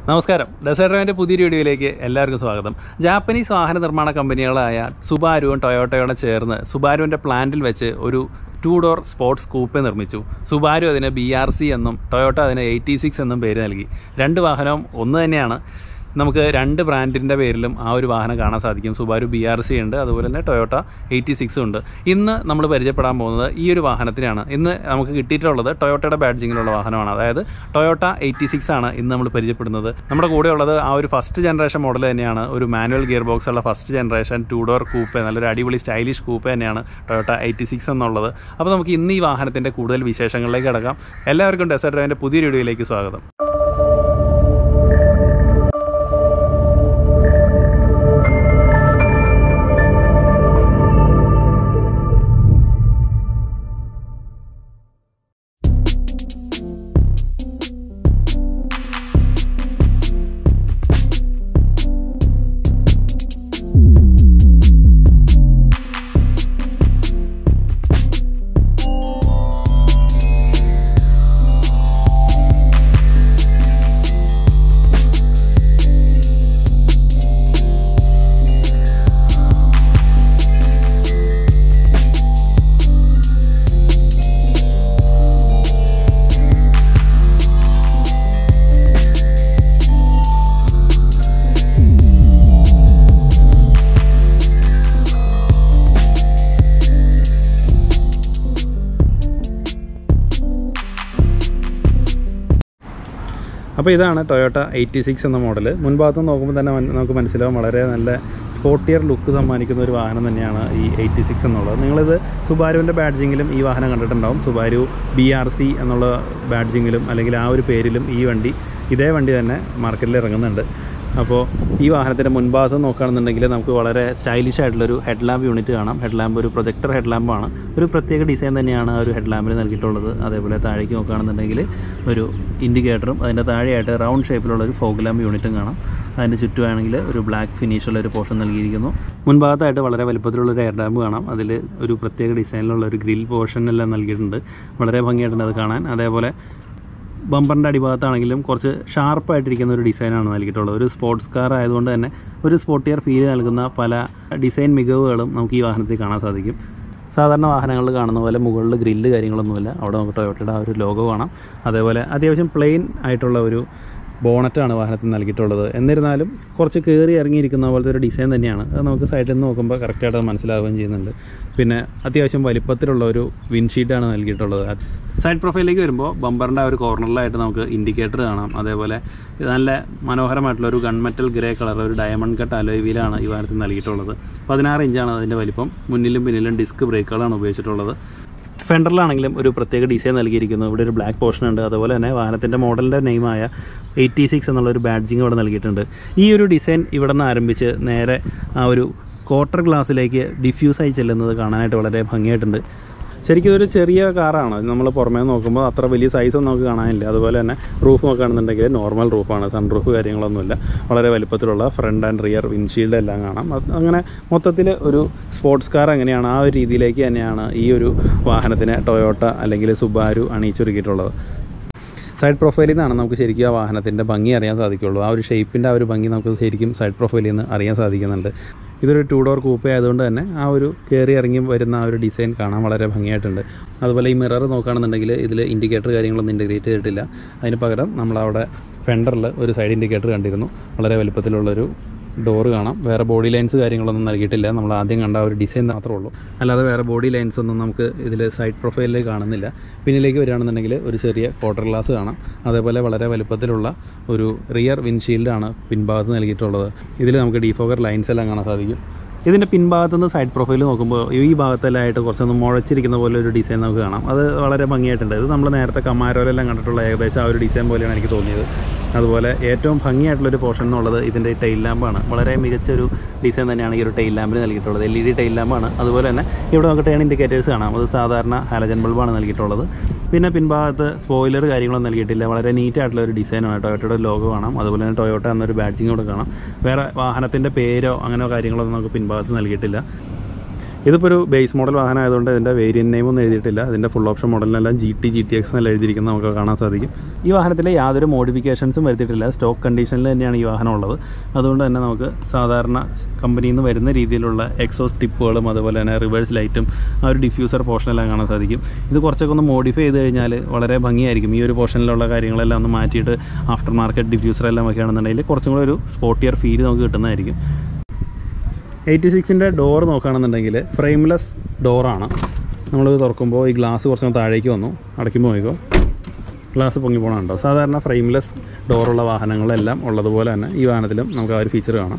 നമസ്കാരം ഡെസേർട്ടോൻ്റെ പുതിയൊരു വീഡിയോയിലേക്ക് എല്ലാവർക്കും സ്വാഗതം ജാപ്പനീസ് വാഹന നിർമ്മാണ കമ്പനികളായ സുബാരുവും ടൊയോട്ടയോടെ ചേർന്ന് സുബാരുവിൻ്റെ പ്ലാന്റിൽ വെച്ച് ഒരു ടു ഡോർ സ്പോർട്സ് കൂപ്പെ നിർമ്മിച്ചു സുബാരു അതിന് ബി ആർ സി എന്നും ടൊയോട്ട അതിന് എയ്റ്റി സിക്സ് എന്നും പേര് നൽകി രണ്ട് വാഹനവും ഒന്ന് തന്നെയാണ് നമുക്ക് രണ്ട് ബ്രാൻഡിൻ്റെ പേരിലും ആ ഒരു വാഹനം കാണാൻ സാധിക്കും സുബാരു ബി ആർ സി ഉണ്ട് അതുപോലെ തന്നെ ടൊയോട്ട എയ്റ്റി സിക്സും ഉണ്ട് ഇന്ന് നമ്മൾ പരിചയപ്പെടാൻ പോകുന്നത് ഈ ഒരു വാഹനത്തിനാണ് ഇന്ന് നമുക്ക് കിട്ടിയിട്ടുള്ളത് ടൊയോട്ടയുടെ ബാഡ്ജിങ്ങിലുള്ള വാഹനമാണ് അതായത് ടൊയോട്ട എയ്റ്റി സിക്സ് ആണ് ഇന്ന് നമ്മൾ പരിചയപ്പെടുന്നത് നമ്മുടെ കൂടെ ഉള്ളത് ആ ഒരു ഫസ്റ്റ് ജനറേഷൻ മോഡൽ തന്നെയാണ് ഒരു മാനുവൽ ഗിയർ ബോക്സ് ഉള്ള first generation two door coupe നല്ലൊരു അടിപൊളി സ്റ്റൈലിഷ് കൂപ്പെ തന്നെയാണ് ടൊയോട്ട എയ്റ്റി സിക്സ് എന്നുള്ളത് അപ്പോൾ നമുക്ക് ഇന്ന് ഈ വാഹനത്തിൻ്റെ കൂടുതൽ വിശേഷങ്ങളിലേക്ക് കിടക്കാം എല്ലാവർക്കും ഡെസേർട്ട് ഡ്രൈവിൻ്റെ പുതിയൊരു വീഡിയോയിലേക്ക് സ്വാഗതം അപ്പോൾ ഇതാണ് ടൊയോട്ട എയ്റ്റി സിക്സ് എന്ന മോഡൽ മുൻഭാഗത്ത് നിന്ന് നോക്കുമ്പോൾ തന്നെ മൻ- നമുക്ക് മനസ്സിലാവും വളരെ നല്ല സ്പോർട്ടിയർ ലുക്ക് സമ്മാനിക്കുന്ന ഒരു വാഹനം തന്നെയാണ് ഈ എയ്റ്റി സിക്സ് എന്നുള്ളത് നിങ്ങളിത് സുബാരുവിൻ്റെ ബാഡ്ജിങ്ങിലും ഈ വാഹനം കണ്ടിട്ടുണ്ടാവും സുബാരു ബി ആർ സി എന്നുള്ള ബാഡ്ജിങ്ങിലും അല്ലെങ്കിൽ ആ ഒരു പേരിലും ഈ വണ്ടി ഇതേ വണ്ടി തന്നെ മാർക്കറ്റിൽ ഇറങ്ങുന്നുണ്ട് അപ്പോൾ ഈ വാഹനത്തിൻ്റെ മുൻഭാഗത്ത് നോക്കുകയാണെന്നുണ്ടെങ്കിൽ നമുക്ക് വളരെ സ്റ്റൈലിഷ് ആയിട്ടുള്ളൊരു ഹെഡ് ലാമ്പ് യൂണിറ്റ് കാണാം ഹെഡ് ലാമ്പ് ഒരു പ്രൊജക്ടർ ഹെഡ് ലാമ്പാണ് ഒരു പ്രത്യേക ഡിസൈൻ തന്നെയാണ് ആ ഒരു ഹെഡ് ലാമ്പിന് നൽകിയിട്ടുള്ളത് അതേപോലെ താഴേക്ക് നോക്കുകയാണെന്നുണ്ടെങ്കിൽ ഒരു ഇൻഡിക്കേറ്ററും അതിൻ്റെ താഴെയായിട്ട് റൗണ്ട് ഷേപ്പിലുള്ള ഒരു ഫോഗ് ലാമ്പ് യൂണിറ്റും കാണാം അതിൻ്റെ ചുറ്റുമാണെങ്കിൽ ഒരു ബ്ലാക്ക് ഫിനിഷുള്ള ഒരു പോർഷൻ നൽകിയിരിക്കുന്നു മുൻഭാഗത്തായിട്ട് വളരെ വലുപ്പത്തിലുള്ള ഒരു എയർ ഡാം കാണാം അതിൽ ഒരു പ്രത്യേക ഡിസൈനിലുള്ള ഒരു ഗ്രിൽ പോർഷൻ എല്ലാം നൽകിയിട്ടുണ്ട് വളരെ ഭംഗിയായിട്ടുണ്ട് അത് കാണാൻ അതേപോലെ ബമ്പറിൻ്റെ അടിഭാഗത്താണെങ്കിലും കുറച്ച് ഷാർപ്പായിട്ടിരിക്കുന്ന ഒരു ഡിസൈനാണ് നൽകിയിട്ടുള്ളത് ഒരു സ്പോർട്സ് കാർ ആയതുകൊണ്ട് തന്നെ ഒരു സ്പോർട്ടിയർ ഫീൽ നൽകുന്ന പല ഡിസൈൻ മികവുകളും നമുക്ക് ഈ വാഹനത്തിൽ കാണാൻ സാധിക്കും സാധാരണ വാഹനങ്ങളിൽ കാണുന്ന പോലെ മുകളിൽ ഗ്രില്ല് കാര്യങ്ങളൊന്നുമില്ല അവിടെ നമുക്ക് ടൊയോട്ടയുടെ ആ ഒരു ലോഗോ കാണാം അതേപോലെ അത്യാവശ്യം പ്ലെയിൻ ആയിട്ടുള്ള ഒരു ബോണറ്റാണ് വാഹനത്തിന് നൽകിയിട്ടുള്ളത് എന്നിരുന്നാലും കുറച്ച് കയറി ഇറങ്ങിയിരിക്കുന്ന പോലത്തെ ഒരു ഡിസൈൻ തന്നെയാണ് അത് നമുക്ക് സൈഡിൽ നിന്ന് നോക്കുമ്പോൾ കറക്റ്റായിട്ട് അത് മനസ്സിലാവുകയും ചെയ്യുന്നുണ്ട് പിന്നെ അത്യാവശ്യം വലിപ്പത്തിലുള്ള ഒരു വിൻഷീറ്റാണ് നൽകിയിട്ടുള്ളത് സൈഡ് പ്രൊഫൈലിലേക്ക് വരുമ്പോൾ ബമ്പറിൻ്റെ ആ ഒരു കോർണറിലായിട്ട് നമുക്ക് ഇൻഡിക്കേറ്റർ കാണാം അതേപോലെ ഇത് നല്ല മനോഹരമായിട്ടുള്ള ഒരു ഗൺമെറ്റൽ ഗ്രേ കളർ ഒരു ഡയമണ്ട് കട്ട് അലോയ് വീലാണ് ഈ വാഹനത്തിൽ നൽകിയിട്ടുള്ളത് പതിനാറ് ഇഞ്ചാണ് അതിൻ്റെ വലിപ്പം മുന്നിലും പിന്നിലും ഡിസ്ക് ബ്രേക്കുകളാണ് ഉപയോഗിച്ചിട്ടുള്ളത് ഫെൻഡറിലാണെങ്കിലും ഒരു പ്രത്യേക ഡിസൈൻ നൽകിയിരിക്കുന്നു ഇവിടെ ഒരു ബ്ലാക്ക് പോർഷൻ ഉണ്ട് അതുപോലെ തന്നെ വാഹനത്തിൻ്റെ മോഡലിൻ്റെ നെയിമായ എയ്റ്റി സിക്സ് എന്നുള്ളൊരു ബാഡ്ജിങ് ഇവിടെ നൽകിയിട്ടുണ്ട് ഈ ഒരു ഡിസൈൻ ഇവിടെ നിന്ന് ആരംഭിച്ച് നേരെ ആ ഒരു ക്വാർട്ടർ ഗ്ലാസ്സിലേക്ക് ഡിഫ്യൂസായി ചെല്ലുന്നത് കാണാനായിട്ട് വളരെ ഭംഗിയായിട്ടുണ്ട് ശരിക്കും ഇതൊരു ചെറിയ കാറാണ് നമ്മൾ പുറമേ നോക്കുമ്പോൾ അത്ര വലിയ സൈസൊന്നും നമുക്ക് കാണാനില്ല അതുപോലെ തന്നെ റൂഫ് നോക്കുകയാണെന്നുണ്ടെങ്കിൽ നോർമൽ റൂഫാണ് സൺ റൂഫ് കാര്യങ്ങളൊന്നുമില്ല വളരെ വലുപ്പത്തിലുള്ള ഫ്രണ്ട് ആൻഡ് റിയർ വിൻഷീൽഡ് എല്ലാം കാണാം അത് അങ്ങനെ മൊത്തത്തിൽ ഒരു സ്പോർട്സ് കാർ എങ്ങനെയാണ് ആ ഒരു രീതിയിലേക്ക് തന്നെയാണ് ഈ ഒരു വാഹനത്തിന് ടൊയോട്ട അല്ലെങ്കിൽ സുബാരു അണിയിച്ചൊരുക്കിയിട്ടുള്ളത് സൈഡ് പ്രൊഫൈലിൽ നിന്നാണ് നമുക്ക് ശരിക്കും ആ വാഹനത്തിൻ്റെ ഭംഗി അറിയാൻ സാധിക്കുള്ളൂ ആ ഒരു ഷേപ്പിൻ്റെ ആ ഒരു ഭംഗി നമുക്ക് ശരിക്കും സൈഡ് പ്രൊഫൈലിൽ നിന്ന് അറിയാൻ സാധിക്കുന്നുണ്ട് ഇതൊരു ടു ഡോർ കൂപ്പ ആയതുകൊണ്ട് തന്നെ ആ ഒരു കയറി ഇറങ്ങി വരുന്ന ആ ഒരു ഡിസൈൻ കാണാൻ വളരെ ഭംഗിയായിട്ടുണ്ട് അതുപോലെ ഈ മിറർ നോക്കുകയാണെന്നുണ്ടെങ്കിൽ ഇതിൽ ഇൻഡിക്കേറ്റർ കാര്യങ്ങളൊന്നും ഇൻറ്റഗ്രേറ്റ് ചെയ്തിട്ടില്ല അതിന് പകരം നമ്മളവിടെ ഫെൻഡറിൽ ഒരു സൈഡ് ഇൻഡിക്കേറ്റർ കണ്ടിരുന്നു വളരെ വലുപ്പത്തിലുള്ളൊരു ഡോറ് കാണാം വേറെ ബോഡി ലൈൻസ് കാര്യങ്ങളൊന്നും നൽകിയിട്ടില്ല നമ്മൾ ആദ്യം കണ്ട ആ ഒരു ഡിസൈൻ മാത്രമേ ഉള്ളൂ അല്ലാതെ വേറെ ബോഡി ലൈൻസ് ഒന്നും നമുക്ക് ഇതിൽ സൈഡ് പ്രൊഫൈലിൽ കാണുന്നില്ല പിന്നിലേക്ക് വരികയാണെന്നുണ്ടെങ്കിൽ ഒരു ചെറിയ ക്വാർട്ടർ ഗ്ലാസ് കാണാം അതേപോലെ വളരെ വലുപ്പത്തിലുള്ള ഒരു റിയർ വിൻഷീൽഡാണ് പിൻഭാഗത്ത് നൽകിയിട്ടുള്ളത് ഇതിൽ നമുക്ക് ഡിഫോഗർ ലൈൻസ് എല്ലാം കാണാൻ സാധിക്കും ഇതിൻ്റെ പിൻഭാഗത്ത് നിന്ന് സൈഡ് പ്രൊഫൈൽ നോക്കുമ്പോൾ ഈ ഭാഗത്തെല്ലാമായിട്ട് കുറച്ചൊന്ന് മുഴച്ചിരിക്കുന്ന പോലെ ഒരു ഡിസൈൻ നമുക്ക് കാണാം അത് വളരെ ഭംഗിയായിട്ടുണ്ട് ഇത് നമ്മൾ നേരത്തെ കമാരോലെല്ലാം കണ്ടിട്ടുള്ള ഏകദേശം ആ ഒരു ഡിസൈൻ പോലെയാണ് എനിക്ക് തോന്നിയത് അതുപോലെ ഏറ്റവും ഭംഗിയായിട്ടുള്ളൊരു പോർഷൻ എന്നുള്ളത് ഇതിൻ്റെ ടെയിൽ ലാമ്പാണ് വളരെ മികച്ചൊരു ഡിസൈൻ തന്നെയാണ് ഈ ഒരു ടെയിൽ ലാമ്പിന് നൽകിയിട്ടുള്ളത് എൽ ഇ ഡി ടെയിൽ ലാമ്പാണ് അതുപോലെ തന്നെ ഇവിടെ നമുക്ക് ടേൺ ഇൻഡിക്കേറ്റേഴ്സ് കാണാം അത് സാധാരണ ഹാലജൻ ബൾബാണ് നൽകിയിട്ടുള്ളത് പിന്നെ പിൻഭാഗത്ത് സ്പോയിലർ കാര്യങ്ങളൊന്നും നൽകിയിട്ടില്ല വളരെ നീറ്റ് ആയിട്ടുള്ള ഒരു ഡിസൈനാണ് ടൊയോട്ടയുടെ ലോഗോ കാണാം അതുപോലെ തന്നെ ടൊയോട്ട എന്നൊരു ബാഡ്ജിങ് കൂടെ കാണാം വേറെ വാഹനത്തിൻ്റെ പേരോ അങ്ങനെ കാര്യങ്ങളൊന്നും നമുക്ക് പിൻഭാഗത്ത് നൽകിയിട്ടില്ല ഇതിപ്പോൾ ഒരു ബേസ് മോഡൽ വാഹനം ആയതുകൊണ്ട് ഇതിൻ്റെ വേരിയൻ നെയിം ഒന്നും എഴുതിയിട്ടില്ല ഇതിൻ്റെ ഫുൾ ഓപ്ഷൻ മോഡലിനെല്ലാം G T G T X എന്നെല്ലാം എഴുതിയിരിക്കുന്നത് നമുക്ക് കാണാൻ സാധിക്കും ഈ വാഹനത്തിൽ യാതൊരു മോഡിഫിക്കേഷൻസും വരുത്തിയിട്ടില്ല സ്റ്റോക്ക് കണ്ടീഷനിൽ തന്നെയാണ് ഈ വാഹനം ഉള്ളത് അതുകൊണ്ട് തന്നെ നമുക്ക് സാധാരണ കമ്പനിയിൽ നിന്ന് വരുന്ന രീതിയിലുള്ള എക്സോസ് ടിപ്പുകളും അതുപോലെ തന്നെ റിവേഴ്സ് ലൈറ്റും ആ ഒരു ഡിഫ്യൂസർ പോർഷനെല്ലാം കാണാൻ സാധിക്കും ഇത് കുറച്ചൊക്കെ ഒന്ന് മോഡിഫൈ ചെയ്ത് കഴിഞ്ഞാൽ വളരെ ഭംഗിയായിരിക്കും ഈ ഒരു പോർഷനിലുള്ള കാര്യങ്ങളെല്ലാം ഒന്ന് മാറ്റിയിട്ട് ആഫ്റ്റർ മാർക്കറ്റ് ഡിഫ്യൂസർ എല്ലാം വയ്ക്കുകയാണെന്നുണ്ടെങ്കിൽ കുറച്ചും കൂടെ ഒരു സ്പോർട്ടിയർ ഫീൽ നമുക്ക് കിട്ടുന്നതായിരിക്കും എയ്റ്റി സിക്സിൻ്റെ ഡോർ നോക്കുകയാണെന്നുണ്ടെങ്കിൽ ഫ്രെയിംലെസ് ഡോറാണ് നമ്മൾ തുറക്കുമ്പോൾ ഈ ഗ്ലാസ് കുറച്ചും താഴേക്ക് വന്നു അടയ്ക്കുമ്പോൾ നോക്കിക്കോ ഗ്ലാസ് പൊങ്ങി പോകണുണ്ടോ സാധാരണ ഫ്രെയിംലെസ് ഡോറുള്ള വാഹനങ്ങളെല്ലാം ഉള്ളതുപോലെ തന്നെ ഈ വാഹനത്തിലും നമുക്ക് ആ ഒരു ഫീച്ചർ കാണാം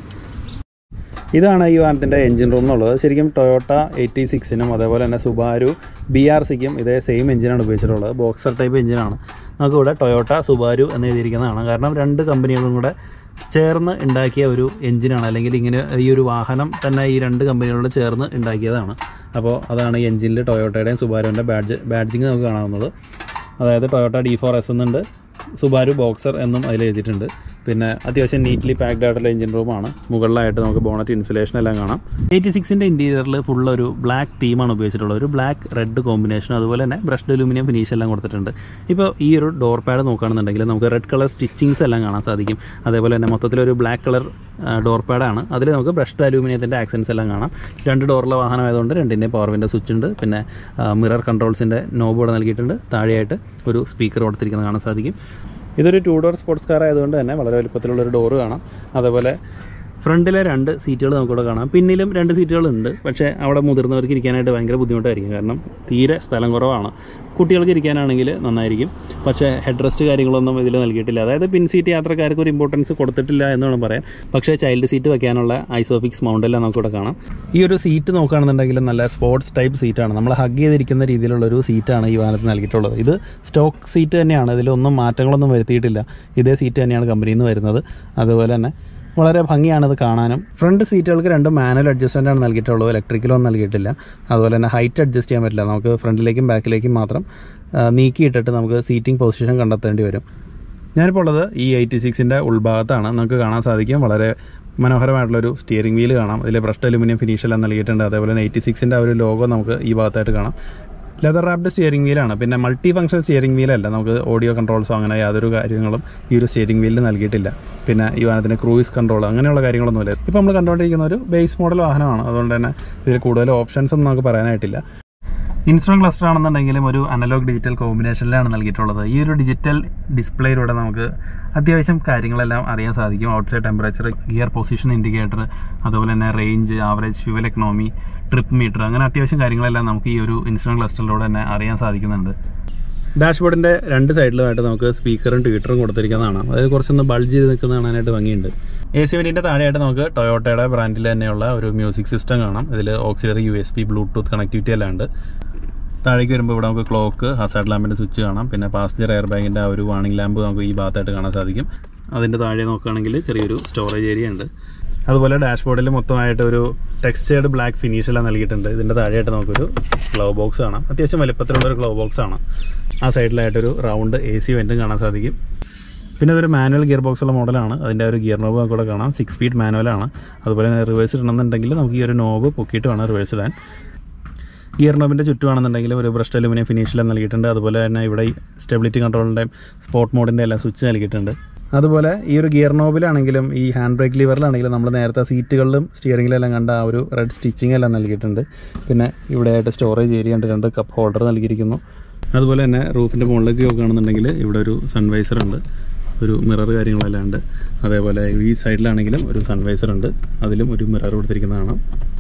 ഇതാണ് ഈ വാഹനത്തിൻ്റെ എഞ്ചിൻ റൂം എന്നുള്ളത് ശരിക്കും ടൊയോട്ട എയ്റ്റി സിക്സിനും അതേപോലെ തന്നെ സുബാരു ബി ആർ സിക്കും ഇതേ സെയിം എഞ്ചിനാണ് ഉപയോഗിച്ചിട്ടുള്ളത് ബോക്സർ ടൈപ്പ് എഞ്ചിനാണ് നമുക്കിവിടെ ടൊയോട്ട സുബാരു എന്ന് എഴുതിയിരിക്കുന്നതാണ് കാരണം രണ്ട് കമ്പനികളും കൂടെ ചേർന്ന് ഉണ്ടാക്കിയ ഒരു എഞ്ചിനാണ് അല്ലെങ്കിൽ ഇങ്ങനെ ഈ ഒരു വാഹനം തന്നെ ഈ രണ്ട് കമ്പനികളോട് ചേർന്ന് ഉണ്ടാക്കിയതാണ് അപ്പോൾ അതാണ് ഈ എഞ്ചിനിൽ ടൊയോട്ടയുടെയും സുബാരുവിൻ്റെ ബാഡ്ജ് ബാഡ്ജിങ് നമുക്ക് കാണാവുന്നത് അതായത് ടൊയോട്ട ഡി ഫോർ എസ് എന്നുണ്ട് സുബാരു ബോക്സർ എന്നും അതിൽ എഴുതിയിട്ടുണ്ട് പിന്നെ അത്യാവശ്യം നീറ്റ്ലി പാക്ഡ് ആയിട്ടുള്ള എഞ്ചിൻ റൂമാണ് മുകളിലായിട്ട് നമുക്ക് ബോണറ്റ് ഇൻസുലേഷൻ എല്ലാം കാണാം എയ്റ്റി സിക്സിൻ്റെ ഇൻറ്റീരിയറിൽ ഫുൾ ഒരു ബ്ലാക്ക് തീമാണ് ഉപയോഗിച്ചിട്ടുള്ളത് ഒരു ബ്ലാക്ക് റെഡ് കോമ്പിനേഷൻ അതുപോലെ തന്നെ ബ്രഷ്ഡ് അലൂമിനിയം ഫിനിഷ് എല്ലാം കൊടുത്തിട്ടുണ്ട് ഇപ്പോൾ ഈ ഒരു ഡോർ പാഡ് നോക്കുകയാണെന്നുണ്ടെങ്കിൽ നമുക്ക് റെഡ് കളർ സ്റ്റിച്ചിങ്സ് എല്ലാം കാണാൻ സാധിക്കും അതേപോലെ തന്നെ മൊത്തത്തിലൊരു ബ്ലാക്ക് കളർ ഡോർ പാഡാണ് അതിൽ നമുക്ക് ബ്രഷ്ഡ് അലൂമിനിയത്തിൻ്റെ ആക്സൻസ് എല്ലാം കാണാം രണ്ട് ഡോറുള്ള വാഹനമായതുകൊണ്ട് രണ്ടിൻ്റെ പവർ വിൻഡോ സ്വിച്ച് ഉണ്ട് പിന്നെ മിറർ കൺട്രോൾസിൻ്റെ നോബ് ഇവിടെ നൽകിയിട്ടുണ്ട് താഴെയായിട്ട് ഒരു സ്പീക്കർ കൊടുത്തിരിക്കുന്നത് കാണാൻ സാധിക്കും ഇതൊരു ടു ഡോർ സ്പോർട്സ് കാർ ആയതുകൊണ്ട് തന്നെ വളരെ വലുപ്പത്തിലുള്ളൊരു ഡോറ് കാണാം അതേപോലെ ഫ്രണ്ടിലെ രണ്ട് സീറ്റുകൾ നമുക്കിവിടെ കാണാം പിന്നിലും രണ്ട് സീറ്റുകളുണ്ട് പക്ഷേ അവിടെ മുതിർന്നവർക്ക് ഇരിക്കാനായിട്ട് ഭയങ്കര ബുദ്ധിമുട്ടായിരിക്കും കാരണം തീരെ സ്ഥലം കുറവാണ് കുട്ടികൾക്ക് ഇരിക്കാനാണെങ്കിൽ നന്നായിരിക്കും പക്ഷേ ഹെഡ് റെസ്റ്റ് കാര്യങ്ങളൊന്നും ഇതിൽ നൽകിയിട്ടില്ല അതായത് പിൻ സീറ്റ് യാത്രക്കാർക്ക് ഒരു ഇമ്പോർട്ടൻസ് കൊടുത്തിട്ടില്ല എന്ന് വേണം പറയാൻ പക്ഷേ ചൈൽഡ് സീറ്റ് വെക്കാനുള്ള ഐസോഫിക്സ് മൗണ്ടെല്ലാം നമുക്കിവിടെ കാണാം ഈ ഒരു സീറ്റ് നോക്കുകയാണെന്നുണ്ടെങ്കിൽ നല്ല സ്പോർട്സ് ടൈപ്പ് സീറ്റാണ് നമ്മൾ ഹഗ് ചെയ്തിരിക്കുന്ന രീതിയിലുള്ള ഒരു സീറ്റാണ് ഈ വാഹനത്തിൽ നൽകിയിട്ടുള്ളത് ഇത് സ്റ്റോക്ക് സീറ്റ് തന്നെയാണ് ഇതിലൊന്നും മാറ്റങ്ങളൊന്നും വരുത്തിയിട്ടില്ല ഇതേ സീറ്റ് തന്നെയാണ് കമ്പനിയിൽ നിന്ന് വരുന്നത് അതുപോലെ തന്നെ വളരെ ഭംഗിയാണ് ഇത് കാണാനും ഫ്രണ്ട് സീറ്റുകൾക്ക് രണ്ട് മാനുവൽ അഡ്ജസ്റ്റൻ്റ് ആണ് നൽകിയിട്ടുള്ളത് ഇലക്ട്രിക്കലൊന്നും നൽകിയിട്ടില്ല അതുപോലെ തന്നെ ഹൈറ്റ് അഡ്ജസ്റ്റ് ചെയ്യാൻ പറ്റില്ല നമുക്ക് ഫ്രണ്ടിലേക്കും ബാക്കിലേക്കും മാത്രം ആ, നീക്കിയിട്ടിട്ട് നമുക്ക് സീറ്റിംഗ് പൊസിഷൻ കണ്ടെത്തേണ്ടി വരും ഞാനിപ്പോൾ ഉള്ളത് ഈ എയ്റ്റി സിക്സിൻ്റെ ഉൾഭാഗത്താണ് നമുക്ക് കാണാൻ സാധിക്കും വളരെ മനോഹരമായിട്ടുള്ളൊരു സ്റ്റിയറിംഗ് വീല് കാണാം അതിൽ ബ്രഷ്ഡ് അലുമിനിയം ഫിനിഷ് എല്ലാം നൽകിയിട്ടുണ്ട് അതേപോലെ തന്നെ എയ്റ്റി സിക്സിൻ്റെ ഒരു ലോഗോ നമുക്ക് ഈ ഭാഗത്തായിട്ട് കാണാം ലെതർ റാപ്ഡ് സ്റ്റിയറിംഗ് വീലാണ് പിന്നെ മൾട്ടി ഫംഗ്ഷൻ സ്റ്റിയറിംഗ് വീലല്ല നമുക്ക് ഓഡിയോ കൺട്രോൾസോ അങ്ങനെ യാതൊരു കാര്യങ്ങളും ഈ ഒരു സ്റ്റിയറിംഗ് വീലിൽ നൽകിയിട്ടില്ല പിന്നെ ഈ വാഹനത്തിന് ക്രൂയിസ് കൺട്രോൾ അങ്ങനെയുള്ള കാര്യങ്ങളൊന്നുമില്ല ഇപ്പോൾ നമ്മൾ കണ്ടുകൊണ്ടിരിക്കുന്ന ഒരു ബേസ് മോഡൽ വാഹനമാണ് അതുകൊണ്ട് തന്നെ ഇതിൽ കൂടുതൽ ഓപ്ഷൻസ് ഒന്നും നമുക്ക് പറയാനായിട്ടില്ല ഇൻസ്ട്രുമെന്റ് ക്ലസ്റ്റർ ആണെന്നുണ്ടെങ്കിലും ഒരു അനലോഗ് ഡിജിറ്റൽ കോമ്പിനേഷനിലാണ് നൽകിയിട്ടുള്ളത് ഈ ഒരു ഡിജിറ്റൽ ഡിസ്പ്ലേയിലൂടെ നമുക്ക് അത്യാവശ്യം കാര്യങ്ങളെല്ലാം അറിയാൻ സാധിക്കും outside temperature gear position indicator അതുപോലെ തന്നെ range average fuel economy trip meter അങ്ങനെ അത്യാവശ്യം കാര്യങ്ങളെല്ലാം നമുക്ക് ഈ ഒരു ഇൻസ്ട്രുമെന്റ് ക്ലസ്റ്ററിലൂടെ തന്നെ അറിയാൻ സാധിക്കുന്നുണ്ട് ഡാഷ്ബോർഡിൻ്റെ രണ്ട് സൈഡിലുമായിട്ട് നമുക്ക് സ്പീക്കറും ട്വീറ്ററും കൊടുത്തിരിക്കുന്നതാണ് അതായത് കുറച്ചൊന്ന് ബൾജ് ചെയ്ത് നിൽക്കുന്ന കാണാനായിട്ട് ഭംഗിയുണ്ട് എ സി വെൻറ്റിൻ്റെ താഴെയായിട്ട് നമുക്ക് ടൊയോട്ടയുടെ ബ്രാൻഡിൽ തന്നെയുള്ള ഒരു മ്യൂസിക് സിസ്റ്റം കാണാം ഇതിൽ auxiliary U S B Bluetooth connectivity എല്ലാം ഉണ്ട് താഴേക്ക് വരുമ്പോൾ ഇവിടെ നമുക്ക് ക്ലോക്ക് ഹസാർഡ് ലാമ്പിൻ്റെ സ്വിച്ച് കാണാം പിന്നെ പാസഞ്ചർ എയർ ബാഗിൻ്റെ ആ ഒരു വാണിംഗ് ലാമ്പ് നമുക്ക് ഈ ഭാഗത്തായിട്ട് കാണാൻ സാധിക്കും അതിൻ്റെ താഴെ നോക്കുകയാണെങ്കിൽ ചെറിയൊരു സ്റ്റോറേജ് ഏരിയ ഉണ്ട് അതുപോലെ ഡാഷ്ബോർഡിൽ മൊത്തമായിട്ട് ഒരു ടെക്സ്റ്റേർഡ് ബ്ലാക്ക് ഫിനിഷ് എല്ലാം നൽകിയിട്ടുണ്ട് ഇതിൻ്റെ താഴെയായിട്ട് നമുക്കൊരു ഗ്ലൗ ബോക്സ് കാണാം അത്യാവശ്യം വലിപ്പത്തിലുള്ള ഒരു ഗ്ലൗ ബോക്സ് ആണ് ആ സൈഡിലായിട്ടൊരു റൗണ്ട് എ സി വെൻറ്റും കാണാൻ സാധിക്കും പിന്നെ ഇതൊരു മാനുവൽ ഗിയർ ബോക്സ് ഉള്ള മോഡലാണ് അതിൻ്റെ ഒരു ഗിയർ നോബ് നമുക്ക് ഇവിടെ കാണാം സിക്സ് സ്പീഡ് മാനുവലാണ് അതുപോലെ തന്നെ റിവേഴ്സ് ഇടണമെന്നുണ്ടെങ്കിൽ നമുക്ക് ഈ ഒരു നോബ് പൊക്കിയിട്ട് വേണം റിവേഴ്സ് ഇടാൻ ഗിയർ നോബിൻ്റെ ചുറ്റുമാണെന്നുണ്ടെങ്കിൽ ഒരു ബ്രഷ് അലുമിനിയം ഫിനിഷിലെല്ലാം നൽകിയിട്ടുണ്ട് അതുപോലെ തന്നെ ഇവിടെ സ്റ്റെബിലിറ്റി കൺട്രോളിൻ്റെയും സ്പോർട്ട് മോഡിൻ്റെ എല്ലാം സ്വിച്ച് നൽകിയിട്ടുണ്ട് അതുപോലെ ഈ ഒരു ഗിയർ നോബിലാണെങ്കിലും ഈ ഹാൻഡ് ബ്രേക്ക് ലിവറിലാണെങ്കിലും നമ്മൾ നേരത്തെ സീറ്റുകളിലും സ്റ്റിയറിംഗിലെല്ലാം കണ്ട ആ ഒരു റെഡ് സ്റ്റിച്ചിങ് എല്ലാം നൽകിയിട്ടുണ്ട് പിന്നെ ഇവിടെയായിട്ട് സ്റ്റോറേജ് ഏരിയ ഉണ്ട് രണ്ട് കപ്പ് ഹോൾഡർ നൽകിയിരിക്കുന്നു അതുപോലെ തന്നെ റൂഫിൻ്റെ മുകളിലേക്ക് നോക്കുകയാണെന്നുണ്ടെങ്കിൽ ഇവിടെ ഒരു സൺവൈസർ ഉണ്ട് ഒരു മിറർ കാര്യങ്ങളെല്ലാം ഉണ്ട് അതേപോലെ ഈ സൈഡിലാണെങ്കിലും ഒരു സൺവൈസർ ഉണ്ട് അതിലും ഒരു മിറർ കൊടുത്തിരിക്കുന്നതാണ്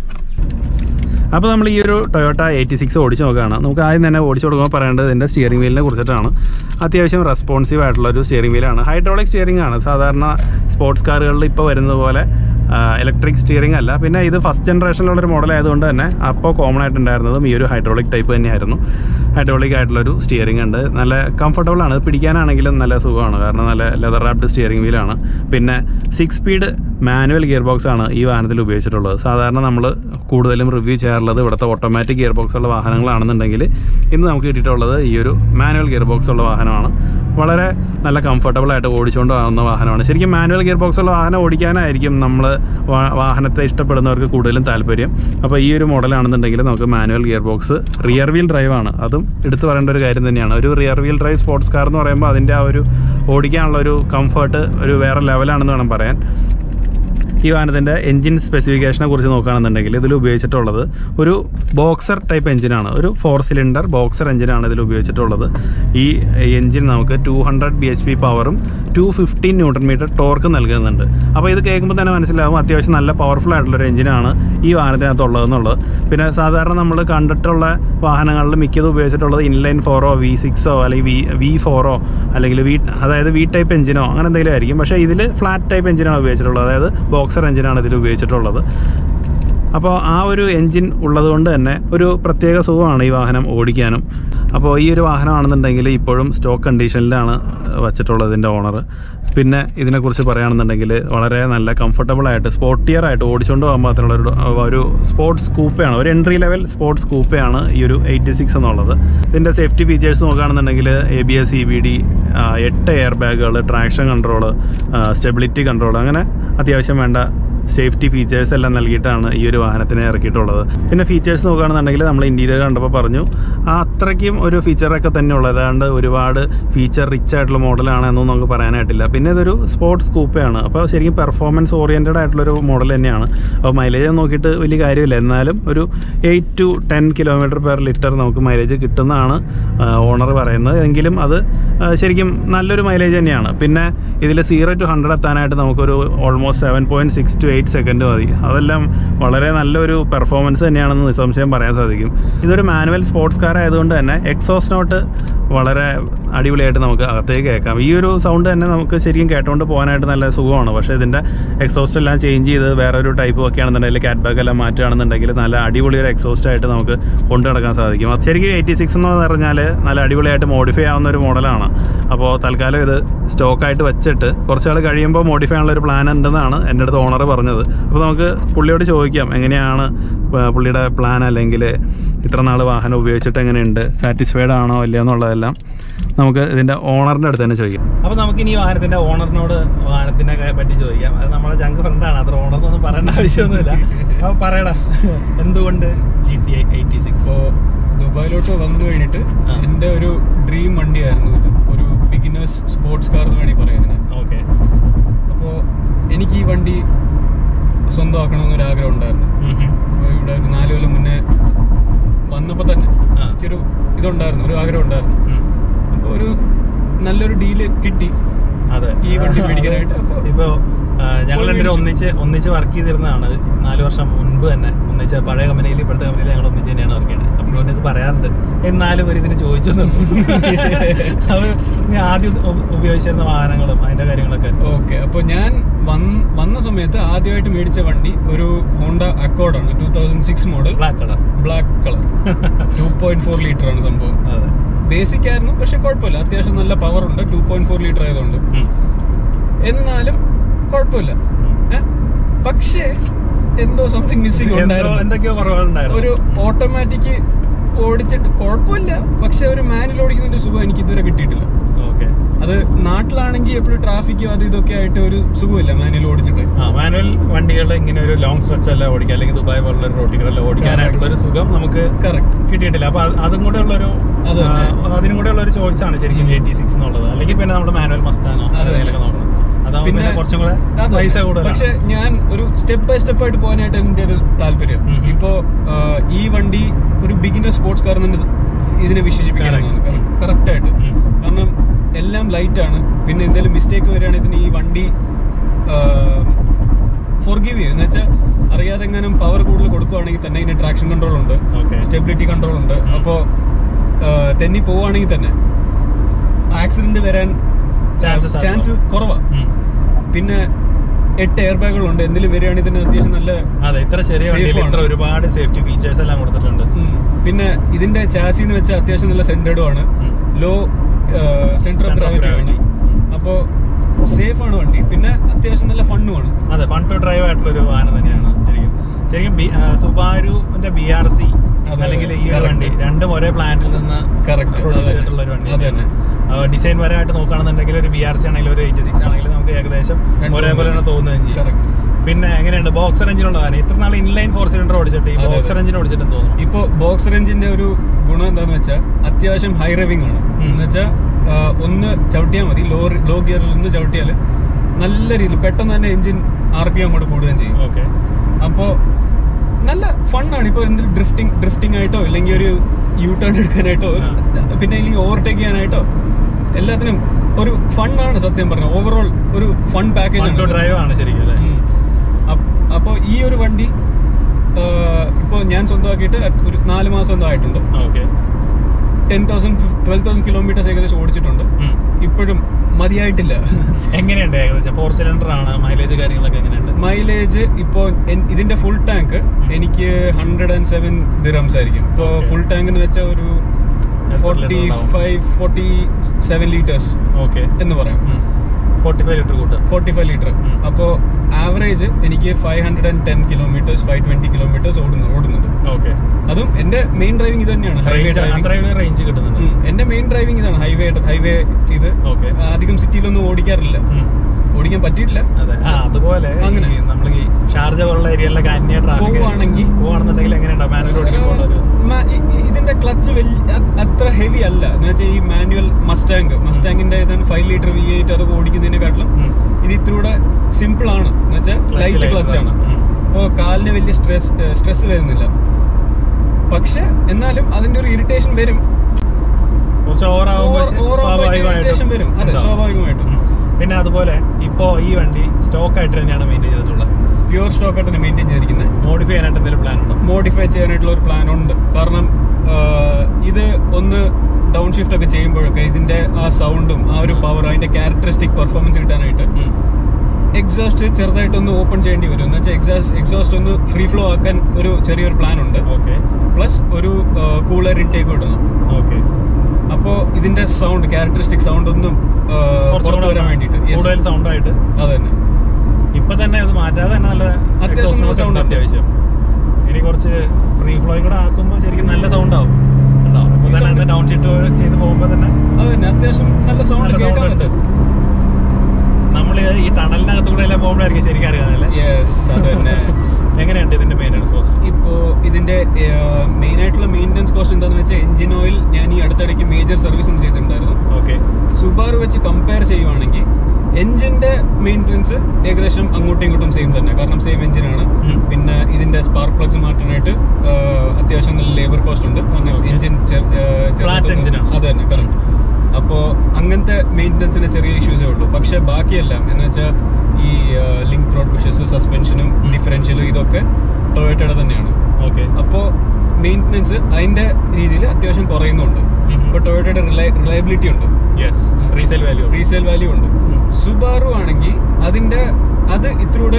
അപ്പോൾ നമ്മൾ ഈ ഒരു ടൊയോട്ട എയ്റ്റി സിക്സ് ഓടിച്ച് നോക്കുകയാണ് നമുക്ക് ആദ്യം തന്നെ ഓടിച്ച് കൊടുക്കുമ്പോൾ പറയേണ്ടത് ഇതിൻ്റെ സ്റ്റിയറിംഗ് വീലിനെ കുറിച്ചിട്ടാണ് അത്യാവശ്യം റെസ്പോൺസീവ് ആയിട്ടുള്ള ഒരു സ്റ്റിയറിംഗ് വീലാണ് ഹൈഡ്രോളിക് സ്റ്റിയറിംഗ് ആണ് സാധാരണ സ്പോർട്സ് കാറുകളിൽ ഇപ്പോൾ വരുന്നത് പോലെ ഇലക്ട്രിക് സ്റ്റിയറിംഗ് അല്ല പിന്നെ ഇത് ഫസ്റ്റ് ജനറേഷനിലുള്ളൊരു മോഡൽ ആയതുകൊണ്ട് തന്നെ അപ്പോൾ കോമൺ ആയിട്ടുണ്ടായിരുന്നതും ഈ ഒരു ഹൈഡ്രോളിക് ടൈപ്പ് തന്നെയായിരുന്നു ഹൈഡ്രോളിക് ആയിട്ടുള്ളൊരു സ്റ്റിയറിംഗ് ഉണ്ട് നല്ല കംഫർട്ടബിൾ ആണ് ഇത് പിടിക്കാനാണെങ്കിലും നല്ല സുഖമാണ് കാരണം നല്ല ലെതർ റാപ്ഡ് സ്റ്റിയറിംഗ് വീലാണ് പിന്നെ six speed manual gear box ആണ് ഈ വാഹനത്തിൽ ഉപയോഗിച്ചിട്ടുള്ളത് സാധാരണ നമ്മൾ കൂടുതലും റിവ്യൂ ചെയ്യാറുള്ളത് ഇവിടുത്തെ ഓട്ടോമാറ്റിക് ഗിയർ ബോക്സ് ഉള്ള വാഹനങ്ങളാണെന്നുണ്ടെങ്കിൽ ഇന്ന് നമുക്ക് കിട്ടിയിട്ടുള്ളത് ഈ ഒരു മാനുവൽ ഗിയർ ബോക്സ് ഉള്ള വാഹനമാണ് വളരെ നല്ല കംഫർട്ടബിൾ ആയിട്ട് ഓടിച്ചുകൊണ്ട് പോകുന്ന വാഹനമാണ് ശരിക്കും മാനുവൽ ഗിയർ ബോക്സ് ഉള്ള വാഹനം ഓടിക്കാനായിരിക്കും നമ്മൾ വാഹനത്തെ ഇഷ്ടപ്പെടുന്നവർക്ക് കൂടുതലും താല്പര്യം അപ്പോൾ ഈ ഒരു മോഡലാണെന്നുണ്ടെങ്കിൽ നമുക്ക് manual gear box rear wheel drive ആണ് അതും എടുത്തു പറയേണ്ട ഒരു കാര്യം തന്നെയാണ് ഒരു rear wheel drive sports car എന്ന് പറയുമ്പോൾ അതിൻ്റെ ആ ഒരു ഓടിക്കാനുള്ള ഒരു കംഫർട്ട് ഒരു വേറെ ലെവലാണെന്ന് വേണം പറയാൻ ഈ വാഹനത്തിൻ്റെ എൻജിൻ സ്പെസിഫിക്കേഷനെ കുറിച്ച് നോക്കുകയാണെന്നുണ്ടെങ്കിൽ ഇതിൽ ഉപയോഗിച്ചിട്ടുള്ളത് ഒരു ബോക്സർ ടൈപ്പ് എഞ്ചിനാണ് ഒരു ഫോർ സിലിണ്ടർ ബോക്സർ എഞ്ചിനാണ് ഇതിൽ ഉപയോഗിച്ചിട്ടുള്ളത് ഈ എഞ്ചിൻ നമുക്ക് two hundred B H P പവറും two fifteen newton metre torque നൽകുന്നുണ്ട് അപ്പോൾ ഇത് കേൾക്കുമ്പോൾ തന്നെ മനസ്സിലാവും അത്യാവശ്യം നല്ല പവർഫുൾ ആയിട്ടുള്ളൊരു എഞ്ചിനാണ് ഈ വാഹനത്തിനകത്തുള്ളതെന്നുള്ളത് പിന്നെ സാധാരണ നമ്മൾ കണ്ടിട്ടുള്ള വാഹനങ്ങളിൽ മിക്കതും ഉപയോഗിച്ചിട്ടുള്ളത് ഇൻലൈൻ ഫോറോ വി സിക്സോ അല്ലെങ്കിൽ വി വി ഫോറോ അല്ലെങ്കിൽ വി അതായത് വി ടൈപ്പ് എഞ്ചിനോ അങ്ങനെ എന്തെങ്കിലും ആയിരിക്കും പക്ഷേ ഇതിൽ ഫ്ലാറ്റ് ടൈപ്പ് എഞ്ചിനാണ് ഉപയോഗിച്ചിട്ടുള്ളത് അതായത് ബോക്സർ എഞ്ചിനാണ് ഇതിൽ ഉപയോഗിച്ചിട്ടുള്ളത് അപ്പോൾ ആ ഒരു എൻജിൻ ഉള്ളതുകൊണ്ട് തന്നെ ഒരു പ്രത്യേക സുഖമാണ് ഈ വാഹനം ഓടിക്കാനും അപ്പോൾ ഈ ഒരു വാഹനമാണെന്നുണ്ടെങ്കിൽ ഇപ്പോഴും സ്റ്റോക്ക് കണ്ടീഷനിലാണ് വച്ചിട്ടുള്ളത് ഇതിൻ്റെ ഓണർ പിന്നെ ഇതിനെക്കുറിച്ച് പറയുകയാണെന്നുണ്ടെങ്കിൽ വളരെ നല്ല കംഫർട്ടബിൾ ആയിട്ട് സ്പോർട്ടിയർ ആയിട്ട് ഓടിച്ചുകൊണ്ട് പോകാൻ മാത്രമുള്ള ഒരു ഒരു സ്പോർട്സ് കൂപ്പയാണ് ഒരു എൻട്രി ലെവൽ സ്പോർട്സ് കൂപ്പയാണ് ഈ ഒരു എയ്റ്റി സിക്സ് എന്നുള്ളത് ഇതിൻ്റെ സേഫ്റ്റി ഫീച്ചേഴ്സ് നോക്കുകയാണെന്നുണ്ടെങ്കിൽ A B S E B D എട്ട് എയർ ബാഗുകൾ ട്രാക്ഷൻ കൺട്രോൾ സ്റ്റെബിലിറ്റി കൺട്രോൾ അങ്ങനെ അത്യാവശ്യം വേണ്ട സേഫ്റ്റി ഫീച്ചേഴ്സ് എല്ലാം നൽകിയിട്ടാണ് ഈ ഒരു വാഹനത്തിനെ ഇറക്കിയിട്ടുള്ളത് പിന്നെ ഫീച്ചേഴ്സ് നോക്കുകയാണെന്നുണ്ടെങ്കിൽ നമ്മൾ ഇൻറ്റീരിയർ കണ്ടപ്പോൾ പറഞ്ഞു ആ അത്രയ്ക്കും ഒരു ഫീച്ചറൊക്കെ തന്നെ ഉള്ളത് അല്ലാണ്ട് ഒരുപാട് ഫീച്ചർ റിച്ച് ആയിട്ടുള്ള മോഡലാണ് എന്നൊന്നും നമുക്ക് പറയാനായിട്ടില്ല പിന്നെ ഇതൊരു സ്പോർട്സ് കൂപ്പയാണ് അപ്പോൾ ശരിക്കും പെർഫോമൻസ് ഓറിയൻറ്റഡ് ആയിട്ടുള്ളൊരു മോഡൽ തന്നെയാണ് അപ്പോൾ മൈലേജ് നോക്കിയിട്ട് വലിയ കാര്യമില്ല എന്നാലും ഒരു eight to ten kilometre per litre നമുക്ക് മൈലേജ് കിട്ടുന്നതാണ് ഓണർ പറയുന്നത് എങ്കിലും അത് ആ, ശരിക്കും നല്ലൊരു മൈലേജ് തന്നെയാണ് പിന്നെ ഇതിൽ സീറോ ടു ഹൺഡ്രഡ് എത്താനായിട്ട് നമുക്കൊരു almost seven point six to eight second മതി അതെല്ലാം വളരെ നല്ലൊരു പെർഫോമൻസ് തന്നെയാണെന്ന് നിസ്സംശയം പറയാൻ സാധിക്കും ഇതൊരു മാനുവൽ സ്പോർട്സ് കാർ ആയതുകൊണ്ട് തന്നെ എക്സോസ് നോട്ട് വളരെ അടിപൊളിയായിട്ട് നമുക്ക് അകത്തേക്ക് കേൾക്കാം ഈ ഒരു സൗണ്ട് തന്നെ നമുക്ക് ശരിക്കും കേട്ടുകൊണ്ട് പോകാനായിട്ട് നല്ല സുഖമാണ് പക്ഷേ ഇതിൻ്റെ എക്സോസ്റ്റ് എല്ലാം ചേഞ്ച് ചെയ്ത് വേറെ ഒരു ടൈപ്പ് ഒക്കെ ആണെന്നുണ്ടെങ്കിൽ ക്യാറ്റ് ബാഗ് എല്ലാം മാറ്റുകയാണെന്നുണ്ടെങ്കിൽ നല്ല അടിപൊളി ഒരു എക്സോസ്റ്റ് ആയിട്ട് നമുക്ക് കൊണ്ടു നടക്കാൻ സാധിക്കും അത് ശരിക്കും എയ്റ്റി സിക്സ് എന്ന് പറഞ്ഞാൽ നല്ല അടിപൊളിയായിട്ട് മോഡിഫൈ ആവുന്ന ഒരു മോഡലാണ് അപ്പോൾ തൽക്കാലം ഇത് സ്റ്റോക്കായിട്ട് വെച്ചിട്ട് കുറച്ച് നാൾ കഴിയുമ്പോൾ മോഡിഫൈ ചെയ്യാനുള്ള ഒരു പ്ലാൻ ഉണ്ടെന്നാണ് എൻ്റെ അടുത്ത് ഓണർ പറഞ്ഞത് അപ്പോൾ നമുക്ക് പുള്ളിയോട് ചോദിക്കാം എങ്ങനെയാണ് പ- പുള്ളിയുടെ പ്ലാൻ അല്ലെങ്കിൽ ഇത്ര നാൾ വാഹനം ഉപയോഗിച്ചിട്ട് എങ്ങനെയുണ്ട് സാറ്റിസ്ഫൈഡ് ആണോ ഇല്ലയോ എന്നുള്ളതെല്ലാം നമുക്ക് ഇതിൻ്റെ ഓണറിൻ്റെ അടുത്ത് തന്നെ ചോദിക്കാം അപ്പോൾ നമുക്ക് ഇനി വാഹനത്തിൻ്റെ ഓണറിനോട് വാഹനത്തിനെ പറ്റി ചോദിക്കാം അത് നമ്മുടെ ജങ്ക് ഫ്രണ്ടാണ് അത്ര ഓണർന്നൊന്നും പറയേണ്ട ആവശ്യമൊന്നുമില്ല അപ്പോൾ പറയടാ എന്തുകൊണ്ട് ജി ടി എയ്റ്റി സിക്സ് ഇപ്പോ ദുബായിലോട്ട് വന്നു കഴിഞ്ഞിട്ട് ആ. എന്റെ ഒരു ഡ്രീം വണ്ടിയായിരുന്നു ഇത് ഒരു ബിഗിനേഴ്സ് സ്പോർട്സ് കാർ എന്ന് വേണമെങ്കിൽ പറയാം ഇതിനെ ഓക്കെ അപ്പോൾ എനിക്ക് ഈ വണ്ടി സ്വന്തമാക്കണമെന്നൊരു ആഗ്രഹം ഉണ്ടായിരുന്നു അപ്പോൾ ഇവിടെ ഒരു നാല് കൊല്ലം മുന്നേ വന്നപ്പോൾ തന്നെ ആ. എനിക്കൊരു ഇതുണ്ടായിരുന്നു ഒരു ആഗ്രഹം ഉണ്ടായിരുന്നു അപ്പോൾ ഒരു നല്ലൊരു ഡീല് കിട്ടി അതെ ഈ വണ്ടി മേടിക്കാനായിട്ട് അപ്പൊ- ഇപ്പോ ഞങ്ങൾ പോയി രണ്ടുപേരും മേടിച്ചു. ഒന്നിച്ച് ഒന്നിച്ച് വർക്ക് ചെയ്തിരുന്നതാണ് നാല് വർഷം മുൻപ് തന്നെ ഒന്നിച്ച് പഴയ കമ്പനിയിൽ ഇപ്പോഴത്തെ കമ്പനിയിൽ ഞങ്ങൾ ഒന്നിച്ച് തന്നെയാണ് വർക്ക് ചെയ്യുന്നത് അപ്പോൾ ഇത് പറയാറുണ്ട് എന്നാലും ഒരു ഇതിന് ചോദിച്ചു അത് ഞാൻ ആദ്യം ഉപ- ഉപയോഗിച്ചിരുന്ന വാഹനങ്ങളും അതിന്റെ കാര്യങ്ങളൊക്കെ ഓക്കെ അപ്പോൾ ഞാൻ വന്ന് വന്ന സമയത്ത് ആദ്യമായിട്ട് മേടിച്ച വണ്ടി ഒരു ഹോണ്ട അക്കോർഡാണ് two thousand six model black colour black colour two point four litre ആണ് സംഭവം അതെ ബേസിക് ആയിരുന്നു പക്ഷെ കുഴപ്പമില്ല അത്യാവശ്യം നല്ല പവർ ഉണ്ട് ടു പോയിന്റ് ഫോർ ലിറ്റർ ആയതുകൊണ്ട് ഉം. എന്നാലും കുഴപ്പമില്ല ഏ? പക്ഷേ എന്തോ സംതിങ് മിസ്സിംഗ് എന്തോ- ഉണ്ടായിരുന്നു എന്തൊക്കെയോ കുറവുണ്ടായിരുന്നു ഒരു ഓട്ടോമാറ്റിക് ഓടിച്ചിട്ട് കുഴപ്പമില്ല പക്ഷെ ഒരു മാനുവൽ ഓടിക്കുന്നതിന്റെ സുഖം എനിക്ക് ഇതുവരെ കിട്ടിയിട്ടില്ല ഓക്കെ അത് നാട്ടിലാണെങ്കിൽ എപ്പോഴും ട്രാഫിക്കും അത് ഇതൊക്കെ ആയിട്ട് ഒരു സുഖമില്ല മാനുവൽ ഓടിച്ചിട്ട് ആ മാനുവൽ വണ്ടികൾ ഇങ്ങനെ ഒരു ലോങ് സ്ട്രെച്ച് അല്ല ഓടിക്കാൻ അല്ലെങ്കിൽ ദുബായ് പോലുള്ള ഒരു റോട്ടികളെല്ലാം ഓടിക്കാനായിട്ടുള്ള ഒരു സുഖം നമുക്ക് കറക്റ്റ് കിട്ടിയിട്ടില്ല അപ്പൊ അത് അതും കൂടെ ഉള്ളൊരു അത് ആ, തന്നെ. അതിനും കൂടെ ഉള്ള ഒരു ചോയ്സ് ആണ് ശരിക്കും എയ്റ്റി സിക്സ് എന്നുള്ളത് അല്ലെങ്കിൽ പിന്നെ നമ്മുടെ മാനുവൽ മസ്താനോ അതെ. അതിലൊക്കെ നോക്കണം അതാവുമ്പോൾ പിന്നെ കുറച്ചും കൂടെ അത് പൈസ കൂടുതലാണ് പക്ഷെ ഞാൻ ഒരു സ്റ്റെപ്പ് ബൈ സ്റ്റെപ്പ് ആയിട്ട് പോകാനായിട്ട് എന്റെ ഒരു താല്പര്യം ഉം. ഇപ്പോ ആ, ഈ വണ്ടി ഒരു ബിഗിനർ സ്പോർട്സ് കാർ തന്നെ ഇതിനെ വിശേഷിപ്പിക്കാനാണ് Correct. കറക്റ്റ് ആയിട്ട് ഉം. കാരണം എല്ലാം ലൈറ്റ് ആണ് പിന്നെ എന്തെങ്കിലും മിസ്റ്റേക്ക് വരികയാണെങ്കിൽ ഇതിന് ഈ വണ്ടി ഫോർഗീവ് ചെയ്യും എന്ന് വെച്ചാൽ അറിയാതെ എങ്ങാനും പവർ കൂടുതൽ കൊടുക്കുവാണെങ്കിൽ തന്നെ ഇതിന് ട്രാക്ഷൻ കൺട്രോൾ ഉണ്ട് ഓക്കെ സ്റ്റെബിലിറ്റി കൺട്രോൾ ഉണ്ട് ഉം. അപ്പോൾ തെന്നി പോവുകയാണെങ്കിൽ തന്നെ ആക്സിഡന്റ് വരാൻ Chances are ചാൻസ് കുറവാണ് പിന്നെ എട്ട് എയർ ബാഗുകളുണ്ട് എന്തെങ്കിലും വരികയാണെങ്കിൽ തന്നെ അത്യാവശ്യം നല്ല അതെ ഇത്ര ചെറിയ Safe വണ്ടിയിൽ ആണ്. ഇത്ര ഒരുപാട് സേഫ്റ്റി ഫീച്ചേഴ്സ് എല്ലാം കൊടുത്തിട്ടുണ്ട് ഉം. പിന്നെ ഇതിന്റെ ചാസി എന്ന് വെച്ചാൽ അത്യാവശ്യം നല്ല സെന്റേഡും ആണ് ഉം. Low centre of Center of gravity ആണ് gravity. അപ്പോൾ സേഫ് ആണ് വണ്ടി പിന്നെ അത്യാവശ്യം നല്ല ഫണ്ണുമാണ് അതെ ഫൺ ടു ഡ്രൈവ് ആയിട്ടുള്ള ഒരു വാഹനം തന്നെയാണ് ശരിക്കും ശരിക്കും ബി- ആ, സുബാരുവിന്റെ ബി ആർ സി അതെ, അല്ലെങ്കിൽ ഈ ഒരു correct. വണ്ടി രണ്ടും ഒരേ പ്ലാന്റിൽ നിന്ന് കറക്റ്റ് produce ചെയ്തിട്ടുള്ള ഒരു വണ്ടി അത് തന്നെ ഡിസൈൻ പരമായിട്ട് നോക്കുകയാണെന്നുണ്ടെങ്കിൽ ഒരു ബി ആർ സി ആണെങ്കിലും ഒരു എയ്റ്റി സിക്സ് ആണെങ്കിലും നമുക്ക് ഏകദേശം രണ്ടും ഒരേപോലെ തന്നെ തോന്നുകയും ചെയ്യും കറക്റ്റ് പിന്നെ എങ്ങനെയുണ്ട് ബോക്സർ എഞ്ചിനുള്ള വാഹനം ഇത്ര നാൾ ഇൻലൈൻ ഫോർ സിലിണ്ടർ ഓടിച്ചിട്ട് ഈ അതെ, അതെ. ബോക്സർ എഞ്ചിൻ ഓടിച്ചിട്ട് തോന്നുന്നു ഇപ്പോ ബോക്സർ എഞ്ചിന്റെ ഒരു ഗുണം എന്താന്ന് വെച്ചാൽ അത്യാവശ്യം ഹൈ റേവിംഗ് ആണ് ഉം. എന്ന് വെച്ചാൽ ഒന്ന് ചവിട്ടിയാൽ മതി ലോ ലോ ഗിയറിൽ ഒന്ന് ചവിട്ടിയാൽ നല്ല രീതിയിൽ പെട്ടെന്ന് തന്നെ എഞ്ചിൻ ആർ പി അങ്ങോട്ട് കൂടുകയും ചെയ്യും ഓക്കെ അപ്പോൾ നല്ല ഫണ്ണാണ് ഇപ്പോൾ എന്തെങ്കിലും ഡ്രിഫ്റ്റിംഗ് ഡ്രിഫ്റ്റിംഗ് ആയിട്ടോ ഇല്ലെങ്കിൽ ഒരു യൂ ടേൺ എടുക്കാനായിട്ടോ ആ. പിന്നെ ഇല്ലെങ്കിൽ ഓവർടേക്ക് ചെയ്യാനായിട്ടോ എല്ലാത്തിനും ഒരു ഫണ്ണാണ് സത്യം പറഞ്ഞ ഓവറോൾ ഒരു ഫൺ പാക്കേജ് ഫൺ ടു ആണ് ഡ്രൈവ് ആണ് ശരിക്കും അല്ലേ അപ്പോൾ ഈ ഒരു വണ്ടി ഇപ്പോൾ ഞാൻ സ്വന്തമാക്കിയിട്ട് ഒരു നാല് മാസം എന്തോ ആയിട്ടുണ്ട് okay ten thousand twelve thousand kilometres ഏകദേശം ഓടിച്ചിട്ടുണ്ട് ഇപ്പോഴും മതിയായിട്ടില്ല എങ്ങനെയുണ്ട് ഏകദേശം ഫോർ സിലിണ്ടർ ആണ് മൈലേജ് കാര്യങ്ങളൊക്കെ എങ്ങനെയുണ്ട് മൈലേജ് ഇപ്പോൾ ഇതിന്റെ ഫുൾ ടാങ്ക് എനിക്ക് ഹൺഡ്രഡ് ആൻഡ് സെവൻ ദിറംസ് ആയിരിക്കും ഇപ്പോൾ Okay. ഫുൾ ടാങ്ക് എന്ന് വെച്ചാൽ ഒരു എത്ര ഫോർട്ടി liter ഉണ്ടാവും? Five forty seven litres okay എന്ന് പറയാം ഫോർട്ടി ഫൈവ് ലിറ്റർ കൂട്ട് ഫോർട്ടി ഫൈവ് ലിറ്റർ ഉം. അപ്പോൾ ആവറേജ് എനിക്ക് five hundred and ten kilometres five twenty kilometres ഓടുന്നു ഓടുന്നുണ്ട് ഓക്കെ അതും എന്റെ മെയിൻ ഡ്രൈവിംഗ് ഇത് തന്നെയാണ് ഹൈവേ ഡ്രൈവിംഗ് അത്രയും റേഞ്ച് കിട്ടുന്നുണ്ട് എന്റെ മെയിൻ ഡ്രൈവിംഗ് ഇതാണ് ഹൈവേ ഹൈവേ ഇത് ഓക്കെ അധികം സിറ്റിയിലൊന്നും ഓടിക്കാറില്ല ഓടിക്കാൻ പറ്റിയിട്ടില്ല അതെ ആ അതുപോലെ അങ്ങനെ. നമ്മൾ ഈ ഷാർജ പോലുള്ള ഏരിയയിലൊക്കെ അന്യ ട്രാഫിക് പോവുകയാണെങ്കിൽ പോവാണെന്നുണ്ടെങ്കിൽ എങ്ങനെയുണ്ടാവും മാനുവൽ ഓടിക്കുമ്പോൾ ഒരു മാ- ഇ- ഇ- ഇതിന്റെ ക്ലച്ച് അത്ര ഹെവി അല്ല എന്ന് വെച്ചാൽ ഈ മാനുവൽ മസ്റ്റാങ് മസ്റ്റാങ്ങിന്റെ ഇതാണ് ഫൈവ് ലിറ്റർ വി എയ്റ്റ് അതൊക്കെ ഓടിക്കുന്നതിനെക്കാട്ടിലും ഉം. ഇത് ഇത്തിരൂടെ സിമ്പിൾ ആണ് എന്ന് വെച്ചാൽ Clutch ലൈറ്റ് light ക്ലച്ച് ആണ് ഉം. അപ്പോൾ കാലിന് വലിയ സ്ട്രെസ് സ്ട്രെസ് വരുന്നില്ല പക്ഷെ എന്നാലും അതിന്റെ ഒരു ഇറിറ്റേഷൻ വരും കുറച്ച് ഓവർ ആകുമ്പോൾ Over- over ആകുമ്പോൾ irritation വരും. അതെ, സ്വാഭാവികമായിട്ടും. പിന്നെ അതുപോലെ ഇപ്പോ ഈ വണ്ടി സ്റ്റോക്ക് ആയിട്ട് തന്നെയാണ് മെയിൻറ്റെയിൻ ചെയ്തിട്ടുള്ളത് പ്യൂർ സ്റ്റോക്ക് ആയിട്ടാണ് മെയിൻറ്റെയിൻ ചെയ്തിരിക്കുന്നത് മോഡിഫൈ ചെയ്യാനായിട്ട് എന്തെങ്കിലും പ്ലാൻ ഉണ്ടോ മോഡിഫൈ ചെയ്യാനായിട്ടുള്ള ഒരു പ്ലാൻ ഉണ്ട് കാരണം ആ, ഇത് ഒന്ന് ഡൗൺ ഷിഫ്റ്റ് ഒക്കെ ചെയ്യുമ്പോഴൊക്കെ ഇതിന്റെ ആ സൗണ്ടും ആ ഒരു പവർ അതിന്റെ ക്യാരക്ടറിസ്റ്റിക് പെർഫോമൻസ് കിട്ടാനായിട്ട് എക്സോസ്റ്റ് ചെറുതായിട്ടൊന്ന് ഓപ്പൺ ചെയ്യേണ്ടി വരും എന്ന് വെച്ചാൽ എക്സാസ്റ്റ് എക്സോസ്റ്റ് ഒന്ന് ഫ്രീ ഫ്ലോ ആക്കാൻ ഒരു ചെറിയൊരു പ്ലാൻ ഉണ്ട് ഓക്കെ പ്ലസ് ഒരു കൂളർ ഇൻടേക്ക് ഇടണം ഓക്കെ അപ്പോൾ ഇതിന്റെ സൗണ്ട് ക്യാരക്ടറിസ്റ്റിക് സൗണ്ട് ഒന്നും ആ, പുറത്ത് വരാൻ വേണ്ടിയിട്ട് Yes. കൂടുതൽ സൗണ്ട് ആയിട്ട് അത് തന്നെ ഇപ്പൊ തന്നെ ഇത് മാറ്റാതെ തന്നെ നല്ല അത്യാവശ്യം exhaust നല്ല noise sound ഉണ്ട് ഉണ്ട്. അത്യാവശ്യം ഇനി കുറച്ച് ഫ്രീ ഫ്ലോയും കൂടെ ആക്കുമ്പോൾ ശരിക്കും നല്ല സൗണ്ട് ആവും ഉണ്ടോ ഇപ്പൊ ഈ തന്നെ sound- ഡൗൺ ഷീറ്റ് ചെയ്ത് പോകുമ്പോൾ തന്നെ അത് തന്നെ അത്യാവശ്യം നല്ല സൗണ്ട് നല്ല കേൾക്കാൻ sound ഉണ്ട്. പറ്റും നമ്മൾ ഈ ടണലിനകത്ത് കൂടെ എല്ലാം പോകുമ്പോഴായിരിക്കും ശരിക്കും അറിയാതല്ലേ യെസ് അത് തന്നെ എങ്ങനെയുണ്ട് ഇതിന്റെ മെയിൻ്റെനൻസ് കോസ്റ്റ് ഇപ്പോ ഇതിന്റെ മെയിൻ ആയിട്ടുള്ള മെയിൻ്റെനൻസ് കോസ്റ്റ് എന്താണെന്ന് വെച്ചാൽ എഞ്ചിൻ ഓയിൽ ഞാൻ ഈ അടുത്തിടയ്ക്ക് മേജർ സർവീസും ചെയ്തിട്ടുണ്ടായിരുന്നു ഓക്കെ സുബാറു വെച്ച് കമ്പയർ ചെയ്യുവാണെങ്കിൽ എഞ്ചിന്റെ മെയിൻ്റെനൻസ് ഏകദേശം അങ്ങോട്ടും ഇങ്ങോട്ടും സെയിം തന്നെ കാരണം സെയിം എഞ്ചിനാണ് ഉം. പിന്നെ ഇതിന്റെ സ്പാർക്ക് പ്ലഗ്സ് മാറ്റാനായിട്ട് ആ, അത്യാവശ്യം നല്ല ലേബർ കോസ്റ്റ് ഉണ്ട് കാരണം Okay. എഞ്ചിൻ Flat engine ആണ്. അത് തന്നെ കറക്റ്റ് അപ്പോൾ അങ്ങനത്തെ മെയിൻ്റെനൻസിന് ചെറിയ ഇഷ്യൂസേ ഉള്ളൂ പക്ഷെ ബാക്കിയെല്ലാം എന്ന് വെച്ചാൽ ഈ ലിങ്ക് റോഡ് ബുഷസ് സസ്പെൻഷനും ഉം. ഡിഫറൻഷ്യലും ഇതൊക്കെ ടൊയോട്ടയുടെ തന്നെയാണ് ഓക്കെ അപ്പോൾ മെയിൻ്റെനൻസ് അതിന്റെ രീതിയിൽ അത്യാവശ്യം കുറയുന്നുണ്ട് ഇപ്പോൾ ടൊയോട്ടയുടെ റിലയബിലിറ്റി ഉണ്ട് yes resale value resale value ഉണ്ട് സുബാറു ആണെങ്കിൽ അതിന്റെ അത് ഇത്തിരൂടെ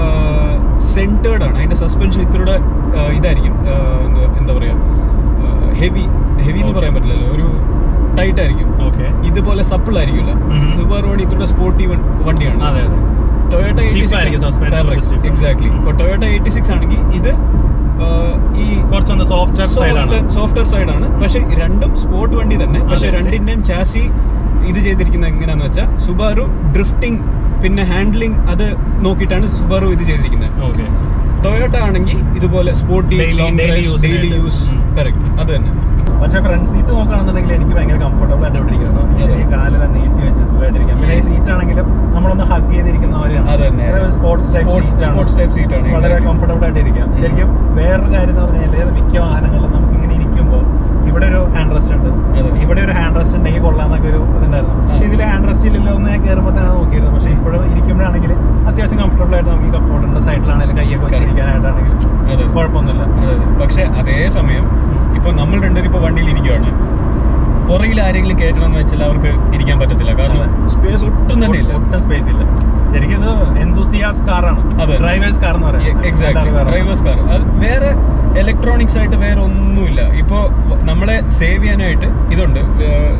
സെന്റേർഡ് ആണ് അതിന്റെ സസ്പെൻഷൻ ഇത്തിരൂടെ ആ, ഇതായിരിക്കും ആ, എന്താ- എന്താ പറയാ ഹെവി ഹെവി എന്ന് Okay. പറയാൻ പറ്റില്ലല്ലോ ഒരു ടൈറ്റ് ആയിരിക്കും ഓക്കെ ഇതുപോലെ സപ്പിൾ ആയിരിക്കില്ല ഉം. സുബാറു ആണ് ഇത്തിരൂടെ സ്പോർട്ടി വണ്ടിയാണ് അതെ അതെ ടൊയോട്ട Stiff ആയിരിക്കും, suspension ഒക്കെ stiff. എക്സാക്ട്ലി ഇപ്പൊ ടൊയോട്ട എയ്റ്റി സിക്സ് ആണെങ്കിൽ ഇത് ആ, ഈ കുറച്ചൊന്ന് സോഫ്റ്റ് സൈഡാണ് സോഫ്റ്റ്വെയർ സൈഡാണ് പക്ഷെ രണ്ടും സ്പോർട്ട് വണ്ടി തന്നെ പക്ഷെ അതെ. രണ്ടിന്റെയും ചാസി ഇത് ചെയ്തിരിക്കുന്നത് എങ്ങനെയാന്ന് വെച്ചാൽ സുബാറു ഡ്രിഫ്റ്റിംഗ് പിന്നെ ഹാൻഡ്ലിംഗ് അത് നോക്കിയിട്ടാണ് സുബാറു ഇത് ചെയ്തിരിക്കുന്നത് ഓക്കെ ടൊയോട്ട ആണെങ്കിൽ ഇതുപോലെ sporty Daily- long daily drives use daily നായിട്ട്. യൂസ് ഉം. കറക്റ്റ് അത് തന്നെ പക്ഷെ ഫ്രണ്ട് സീറ്റ് നോക്കുകയാണെന്നുണ്ടെങ്കിൽ എനിക്ക് ഭയങ്കര കംഫർട്ടബിൾ ആയിട്ട് ഇവിടെ ഇരിക്കാം കേട്ടോ. അതെ. ഈ കാലെല്ലാം നീട്ടി വെച്ച് സുഖമായിട്ടിരിക്കാം പിന്നെ ഈ Yes. സീറ്റ് ആണെങ്കിലും നമ്മളൊന്ന് ഹഗ് ചെയ്തിരിക്കുന്ന പോലെയാണ് അത് തന്നെ. Sports Sports- sports type seat ആണ്, വളരെ exactly. കംഫർട്ടബിൾ ആയിട്ട് ഇരിക്കാം ഉം. ശരിക്കും വേറൊരു കാര്യം എന്ന് പറഞ്ഞാൽ മിക്ക വാഹനങ്ങളിലും നമുക്ക് ഇങ്ങനെ ഇരിക്കുമ്പോൾ ഇവിടെ ഒരു ഹാൻഡ് റെസ്റ്റ് ഉണ്ട് അതെ. ഇവിടെ ഒരു ഹാൻഡ് റെസ്റ്റ് ഉണ്ടെങ്കിൽ കൊള്ളാന്നൊക്കെ ഒരു ഇതുണ്ടായിരുന്നു ആ. പക്ഷെ ഇതിൽ ഹാൻഡ് റെസ്റ്റ് ഇല്ലല്ലോ ഒന്ന് ഞാൻ കയറുമ്പോൾ തന്നെ നോക്കിയിരുന്നു പക്ഷെ ഇപ്പോഴും ഇരിക്കുമ്പോഴാണെങ്കിൽ അത്യാവശ്യം കംഫർട്ടബിൾ ആയിട്ട് നമുക്ക് ഈ കപ്പോട്ടിന്റെ സൈഡിലാണെങ്കിലും കൈയൊക്കെ Correct. വെച്ചിരിക്കാനായിട്ടാണെങ്കിലും അതെ കുഴപ്പമൊന്നുമില്ല അതെ അതെ. പക്ഷെ അതേ സമയം ഇപ്പൊ നമ്മൾ രണ്ടുപേരും ഇപ്പൊ വണ്ടിയിൽ ഇരിക്കുകയാണ് പുറകിൽ ആരെങ്കിലും കയറ്റണം എന്ന് വെച്ചാൽ അവർക്ക് ഇരിക്കാൻ പറ്റത്തില്ല കാരണം അതെ. സ്പേസ് ഒട്ടും തന്നെ ഇല്ല ഒട്ടും സ്പേസ് ഇല്ല ശരിക്കും ഇത് എന്തൂസിയാസ് കാറാണ് അതെ. ഡ്രൈവേഴ്സ് കാർ എന്ന് പറയാം എക്സാക്ട് അല്ലാതെ വേറെ ഡ്രൈവേഴ്സ് കാർ വേറെ ഇലക്ട്രോണിക്സ് ആയിട്ട് വേറെ ഒന്നുമില്ല ഇപ്പോ വ- നമ്മളെ സേവ് ചെയ്യാനായിട്ട് ഇതുണ്ട്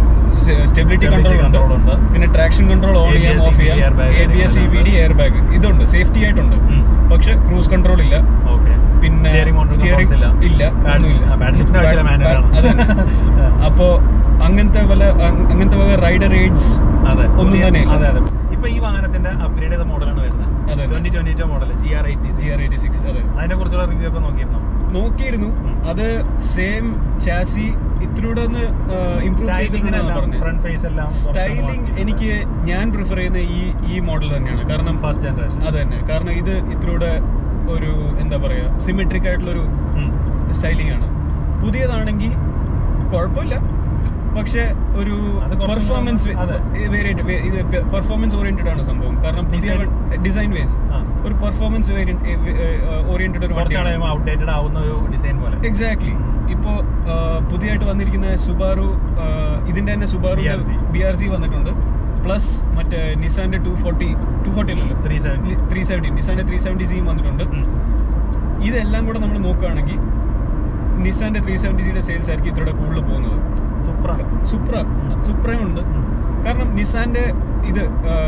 സ്റ്റെബിലിറ്റി Stability കൺട്രോൾ ഉണ്ട് control ഉണ്ട്. പിന്നെ ട്രാക്ഷൻ കൺട്രോൾ ഓൺ ചെയ്യാം ABS, ഓഫ് ചെയ്യാം EBD, airbag A B S E B D air bag ഇതുണ്ട് സേഫ്റ്റി ആയിട്ടുണ്ട് പക്ഷെ ക്രൂസ് കൺട്രോൾ ഇല്ല ഓക്കെ പിന്നെ Steering control steering controls ഇല്ല. ഇല്ല Pad- ഒന്നുമില്ല. ആ, pad shift ന് ആവശ്യമില്ല, Pad- manual pad- ആണ്. അത് തന്നെ. അപ്പോ അങ്ങനത്തെ വല്ല അങ്- അങ്ങനത്തെ വക റൈഡർ എയ്ഡ്സ് അതെ ഒന്നും പുതിയ- തന്നെ ഇല്ല. അതെ അതെ ഇപ്പൊ ഈ വാഹനത്തിന്റെ അപ്ഗ്രേഡ് ചെയ്ത മോഡലാണ് വരുന്നത് അതെ. Twenty twenty two model G R eighty G R eighty six അതെ അതിനെ കുറിച്ചുള്ള റിവ്യൂ ഒക്കെ നോക്കിയിരുന്നു നോക്കിയിരുന്നു ഉം. അത് സെയിം ചാസി ഇത്രൂടെ ഒന്ന് ഇംപ്രൂവ് ചെയ്തിട്ടുണ്ടെന്നാണ് പറഞ്ഞത് ഫ്രണ്ട് ഫേസ് എല്ലാം സ്റ്റൈലിംഗ് എനിക്ക് ഞാൻ പ്രിഫർ ചെയ്യുന്ന ഈ ഈ മോഡൽ തന്നെയാണ് കാരണം ഫസ്റ്റ് ജനറേഷൻ അത് തന്നെ കാരണം ഇത് ഇത്രൂടെ ഒരു എന്താ പറയാ സിമെട്രിക് ആയിട്ടുള്ളൊരു സ്റ്റൈലിംഗ് ആണ് പുതിയതാണെങ്കിൽ കുഴപ്പമില്ല പക്ഷെ ഒരു അത് കുറച്ചും കൂടെ പെർഫോമൻസ് അതെ. ഇത് പെർഫോമൻസ് ഓറിയന്റഡ് ആണ് സംഭവം കാരണം പുതിയ Design- ഡിസൈൻ വേസ് ഒരു പെർഫോമൻസ് ഓറിയന്റഡ് ഒരു കുറച്ച് വണ്ടിയാണ് കഴിയുമ്പോൾ ഔട്ട്ഡേറ്റഡ് ആവുന്ന ഒരു ഡിസൈൻ പോലെ എക്സാക്ട്ലി ഇപ്പോ ആ, പുതിയതായിട്ട് വന്നിരിക്കുന്ന സുബാറു ആ, ഇതിന്റെ തന്നെ Subaru BRZ. B R C വന്നിട്ടുണ്ട് പ്ലസ് മറ്റേ നിസാന്റെ ടു ഫോർട്ടി ടു ഫോർട്ടി അല്ലല്ലോ ത്രീ സെവൻറ്റി ത്രീ സെവൻറ്റി നിസാന്റെ ത്രീ സെവൻറ്റി സിയും വന്നിട്ടുണ്ട് ഇതെല്ലാം കൂടെ നമ്മൾ നോക്കുകയാണെങ്കിൽ നിസാന്റെ ത്രീ സെവൻറ്റി സിയുടെ സെയിൽസ് ആയിരിക്കും ഇത്രയുടെ കൂടുതൽ പോകുന്നത് സൂപ്പർ സുപ്ര സുപ്രയുണ്ട് കാരണം നിസാന്റെ ഇത്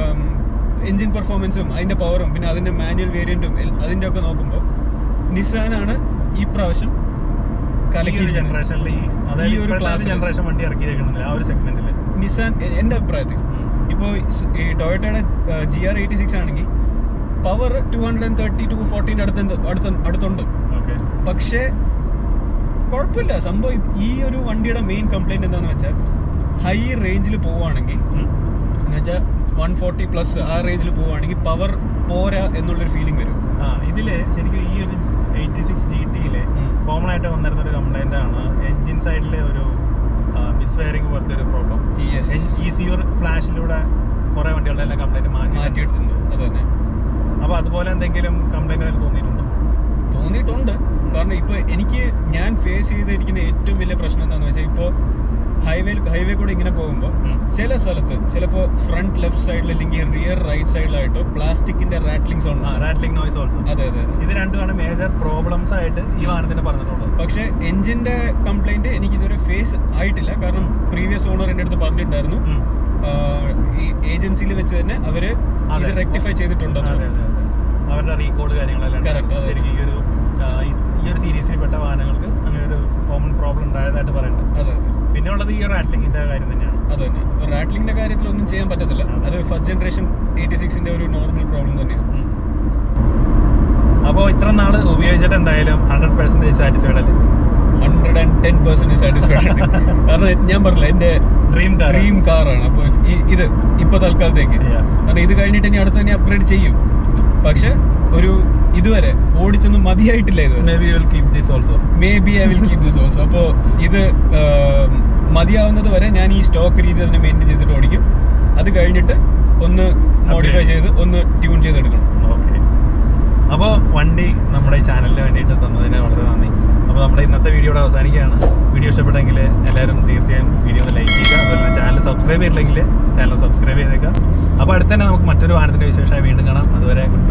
എഞ്ചിൻ പെർഫോമൻസും അതിന്റെ പവറും പിന്നെ അതിന്റെ മാനുവൽ വേരിയന്റും അതിന്റെ ഒക്കെ നോക്കുമ്പോൾ നിസാനാണ് ഈ പ്രാവശ്യം കലക്കി ജനറേഷനിൽ ഈ ഈ അതായത് ഒരു ഒരു class ല്. ജനറേഷൻ വണ്ടി ഇറക്കിയിരിക്കുന്നില്ല ആ ഒരു സെഗ്മെന്റിൽ നിസാൻ എ- എന്റെ അഭിപ്രായത്തിൽ ഇപ്പോൾ ഈ ടൊയോട്ടയുടെ ജി ആർ എയ്റ്റി സിക്സ് ആണെങ്കിൽ power two hundred and thirty two ഫോർട്ടീൻ്റെ അടുത്ത് അടുത്ത് അടുത്തുണ്ട് ഓക്കെ പക്ഷേ കുഴപ്പമില്ല സംഭവം ഇത് ഈ ഒരു വണ്ടിയുടെ മെയിൻ കംപ്ലൈന്റ് എന്താണെന്ന് വെച്ചാൽ ഹൈ റേഞ്ചിൽ പോവുകയാണെങ്കിൽ എന്ന് വെച്ചാൽ വൺ ഫോർട്ടി പ്ലസ് ആ റേഞ്ചിൽ പോവുകയാണെങ്കിൽ പവർ പോരാ എന്നുള്ളൊരു ഫീലിംഗ് വരും ആ ഇതില് ശരിക്കും ഈ ഒരു എയ്റ്റി സിക്സ് ജി ടിയിലെ ഉം. കോമൺ ആയിട്ട് വന്നിരുന്ന ഒരു കംപ്ലൈന്റ് ആണ് എഞ്ചിൻ സൈഡിലെ ഒരു മിസ് വയറിംഗ് പോലത്തെ ഒരു പ്രോബ്ലം Yes. ഇ സി ഫ്ലാഷിലൂടെ കുറെ വണ്ടികളുടെ എല്ലാം കംപ്ലൈന്റ് മാറ്റി മാറ്റിയെടുത്തിട്ടുണ്ട് അത് തന്നെ അപ്പൊ അതുപോലെ എന്തെങ്കിലും കംപ്ലൈന്റ് അതിൽ തോന്നിയിട്ടുണ്ടോ തോന്നിയിട്ടുണ്ട് കാരണം ഇപ്പൊ എനിക്ക് ഞാൻ ഫേസ് ചെയ്തിരിക്കുന്ന ഏറ്റവും വലിയ പ്രശ്നം എന്താണെന്ന് വെച്ചാൽ ഇപ്പോൾ ഹൈവേ ഹൈവേ കൂടെ ഇങ്ങനെ പോകുമ്പോൾ ഉം. ചില സ്ഥലത്ത് ചിലപ്പോൾ ഫ്രണ്ട് ലെഫ്റ്റ് സൈഡിൽ അല്ലെങ്കിൽ റിയർ റൈറ്റ് സൈഡിലായിട്ടോ പ്ലാസ്റ്റിക്കിന്റെ റാറ്റ്ലിങ്സ് ആ ഉണ്ട് റാറ്റ്ലിംഗ് നോയ്സ് ഓൾസോ അതെ അതെ അതെ ഇത് രണ്ടുമാണ് മേജർ പ്രോബ്ലംസ് ആയിട്ട് ഈ വാഹനത്തിന് പറഞ്ഞിട്ടുള്ളത് പക്ഷേ എഞ്ചിന്റെ കംപ്ലൈന്റ് എനിക്ക് ഇതുവരെ ഫേസ് ആയിട്ടില്ല കാരണം പ്രീവിയസ് ഓണർ എൻ്റെ അടുത്ത് പറഞ്ഞിട്ടുണ്ടായിരുന്നു ഉം. ആഹ് ഈ ഏജൻസിയിൽ വെച്ച് തന്നെ അവര് ഇത് അതെ. റെക്ടിഫൈ ചെയ്തിട്ടുണ്ടെന്ന് അതെ, അതെ, അതെ. അവരുടെ റീകോഡ് കാര്യങ്ങളെല്ലാം ഉണ്ട്. Correct, അതെ. ശരിക്കും ഈ ഒരു ആ, ഈ- ഈ ഒരു സീരീസിൽ പെട്ട വാഹനങ്ങൾക്ക് അങ്ങനെ ഒരു കോമൺ പ്രോബ്ലം ഉണ്ടായതായിട്ട് പറയുന്നുണ്ട് അതെ അതെ പിന്നെ ഉള്ളത് ഈ റാറ്റ്ലിംഗിന്റെ കാര്യം തന്നെയാണ് അത് തന്നെ റാറ്റ്ലിങ്ങിന്റെ കാര്യത്തിൽ ഒന്നും ചെയ്യാൻ പറ്റത്തില്ല അത് ഫസ്റ്റ് ജനറേഷൻ എയ്റ്റി സിക്സിന്റെ ഒരു നോർമൽ പ്രോബ്ലം തന്നെയാണ് അപ്പോൾ ഇത്ര നാള് ഉപയോഗിച്ചിട്ട് എന്തായാലും ഹൺഡ്രഡ് പെർസെന്റേജ് സാറ്റിസ്ഫൈഡ് അല്ലേ hundred and ten percent satisfied ആണ് കാരണം ഞാൻ പറഞ്ഞില്ല എന്റെ ഡ്രീം കാർ ഡ്രീം കാറാണ് അപ്പൊ ഈ- ഇത് ഇപ്പൊ തൽക്കാലത്തേക്ക് Yeah. കാരണം ഇത് കഴിഞ്ഞിട്ട് ഇനി അടുത്ത് തന്നെ അപ്ഗ്രേഡ് ചെയ്യും പക്ഷെ ഒരു ഇതുവരെ ഓടിച്ചൊന്നും മതിയായിട്ടില്ല ഇതുവരെ maybe will keep this also maybe I will keep this also അപ്പോൾ ഇത് ആം, മതിയാവുന്നത് വരെ ഞാൻ ഈ സ്റ്റോക്ക് രീതി തന്നെ മെയിൻറ്റെയിൻ ചെയ്തിട്ട് ഓടിക്കും അത് കഴിഞ്ഞിട്ട് ഒന്ന് മോഡിഫൈ Upgrade. ചെയ്ത് ഒന്ന് ട്യൂൺ ചെയ്തെടുക്കണം ഓക്കെ അപ്പോൾ വണ്ടി നമ്മുടെ ഈ ചാനലിന് വേണ്ടിയിട്ട് തന്നതിന് വളരെ നന്ദി അപ്പോൾ നമ്മുടെ ഇന്നത്തെ വീഡിയോ ഇവിടെ അവസാനിക്കുകയാണ് വീഡിയോ ഇഷ്ടപ്പെട്ടെങ്കിൽ എല്ലാവരും തീർച്ചയായും വീഡിയോ ഒന്ന് ലൈക്ക് ചെയ്യുക അതുപോലെ ചാനൽ സബ്സ്ക്രൈബ് ചെയ്തില്ലെങ്കിൽ ചാനൽ സബ്സ്ക്രൈബ് ചെയ്തേക്കുക അപ്പോൾ അടുത്ത് തന്നെ നമുക്ക് മറ്റൊരു വാഹനത്തിൻ്റെ വിശേഷമായി വീണ്ടും കാണാം അതുവരെ ഗുഡ്